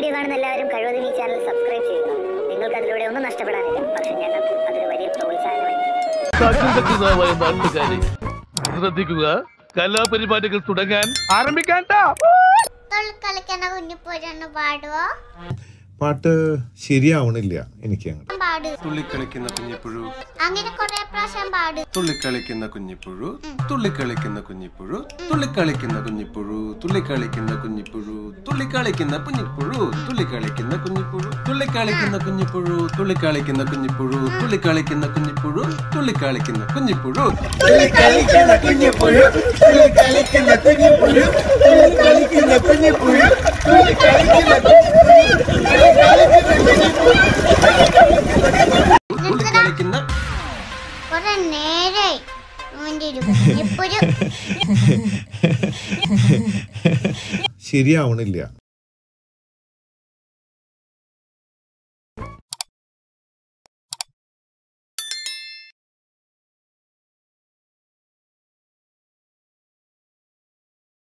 video കാണുന്ന എല്ലാവരും കഴിവതും ഈ ചാനൽ സബ്സ്ക്രൈബ് ചെയ്യുക നിങ്ങൾക്ക് അതിലൂടെ ഒന്നും നഷ്ടപ്പെടാനില്ല പക്ഷെ ഞങ്ങൾക്ക് അതൊരു വലിയ പ്രോത്സാഹനമായി സകൃതകൃതമായ നാട്ടുകാരെ ശ്രദ്ധിക്കുക കലാപരിപാടികൾ തുടങ്ങാൻ ആരംഭിക്കാൻ കളിക്കണ കുഞ്ഞിപ്പോഴൊന്ന് പാടുവോ പാട്ട് ശരിയാവണില്ല എനിക്ക് അങ്ങോട്ട് പാട് തുള്ളിക്കളിക്കുന്ന കുഞ്ഞിപ്പുഴു അങ്ങനെ കൊറേ പ്രാവശ്യം പാട് തുള്ളിക്കളിക്കുന്ന കുഞ്ഞിപ്പുഴു തുള്ളിക്കളിക്കുന്ന കുഞ്ഞിപ്പുഴു തുള്ളിക്കളിക്കുന്ന കുഞ്ഞിപ്പുഴു തുള്ളിക്കളിക്കുന്ന കുഞ്ഞിപ്പുഴു തുള്ളിക്കളിക്കുന്ന കുഞ്ഞിപ്പുഴു തുള്ളിക്കളിക്കുന്ന കുഞ്ഞിപ്പുഴു തുള്ളിക്കളിക്കുന്ന കുഞ്ഞിപ്പുഴു തുള്ളിക്കളിക്കുന്ന കുഞ്ഞിപ്പുഴു തുള്ളിക്കളിക്കുന്ന കുഞ്ഞിപ്പുഴു തുള്ളിക്കളിക്കുന്ന കുഞ്ഞിപ്പുഴു തുള്ളിക്കളിക്കുന്ന കൊറേ നേരായി അവന്റെ ഒരു കുഞ്ഞിപ്പൊരു ശരിയാവണില്ല